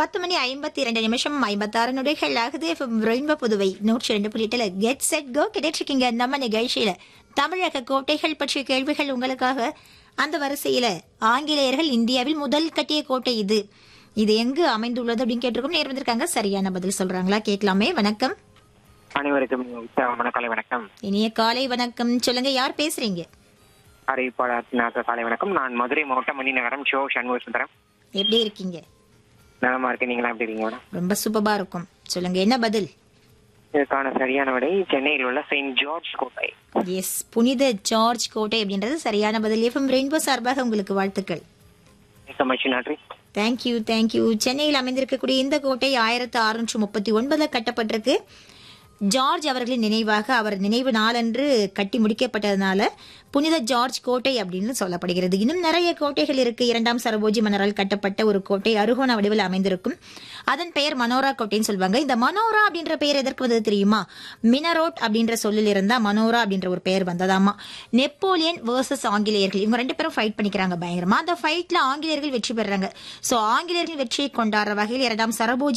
பத்து மணி ஐம்பத்தி இரண்டு நிமிஷம் ஐம்பத்தாறு நொடிகள் ஆகுது ரெயின்போ புதுவை நூற்றி ரெண்டு புள்ளி எட்டுல கெட் செட் கோ கிடைச்சிருக்கீங்க நம்ம நிகழ்ச்சியில தமிழக கோட்டைகள் பற்றிய கேள்விகள் உங்களுக்காக அந்த வரிசையில ஆங்கிலேயர்கள் இந்தியாவில் முதல் கட்டிய கோட்டை இது இது எங்கு அமைந்துள்ளது அப்படின்னு கேட்டிருக்கோம் நேர் வந்திருக்காங்க சரியான பதில் சொல்றாங்களா கேட்கலாமே வணக்கம் அனைவருக்கும் உற்சாகமான காலை வணக்கம் இனிய காலை வணக்கம் சொல்லுங்க யார் பேசுறீங்க அறிவிப்பாளர் காலை வணக்கம் நான் மதுரை மாவட்டம் மணி நகரம் ஷோ சண்முக சுந்தரம் எப்படி இருக்கீங்க நலமா இருக்கு நீங்களா எப்படி இருக்கீங்க மேடம் ரொம்ப சூப்பரா இருக்கும் சொல்லுங்க என்ன பதில் இதற்கான சரியான விடை சென்னையில் உள்ள செயின்ட் ஜார்ஜ் கோட்டை எஸ் புனித ஜார்ஜ் கோட்டை அப்படின்றது சரியான பதில் எஃப்எம் ரெயின்போ சார்பாக உங்களுக்கு வாழ்த்துக்கள் மிக்க மகிழ்ச்சி நன்றி தேங்க்யூ தேங்க்யூ சென்னையில் அமைந்திருக்கக்கூடிய இந்த கோட்டை ஆயிரத்து அறுநூற்று முப்பத்தி ஒன்பதுல கட்டப்பட்டிருக்கு ஜார்ஜ் அவர்களின் நினைவாக அவர் நினைவு நாளன்று கட்டி முடிக்கப்பட்டதுனால புனித ஜார்ஜ் கோட்டை அப்படின்னு சொல்லப்படுகிறது இன்னும் நிறைய கோட்டைகள் இருக்கு இரண்டாம் சரபோஜி மன்னரால் கட்டப்பட்ட ஒரு கோட்டை அருகோண வடிவில் அமைந்திருக்கும் அதன் பெயர் மனோரா கோட்டைன்னு சொல்லுவாங்க இந்த மனோரா அப்படின்ற பெயர் எதற்கு வந்தது தெரியுமா மினரோட் அப்படின்ற சொல்லில் இருந்தா மனோரா அப்படின்ற ஒரு பெயர் வந்ததாமா நெப்போலியன் வர்சஸ் ஆங்கிலேயர்கள் இவங்க ரெண்டு பேரும் ஃபைட் பண்ணிக்கிறாங்க பயங்கரமா அந்த ஃபைட்ல ஆங்கிலேயர்கள் வெற்றி பெறாங்க சோ ஆங்கிலேயர்கள் வெற்றியை கொண்டாடுற வகையில் இரண்டாம் சரபோஜி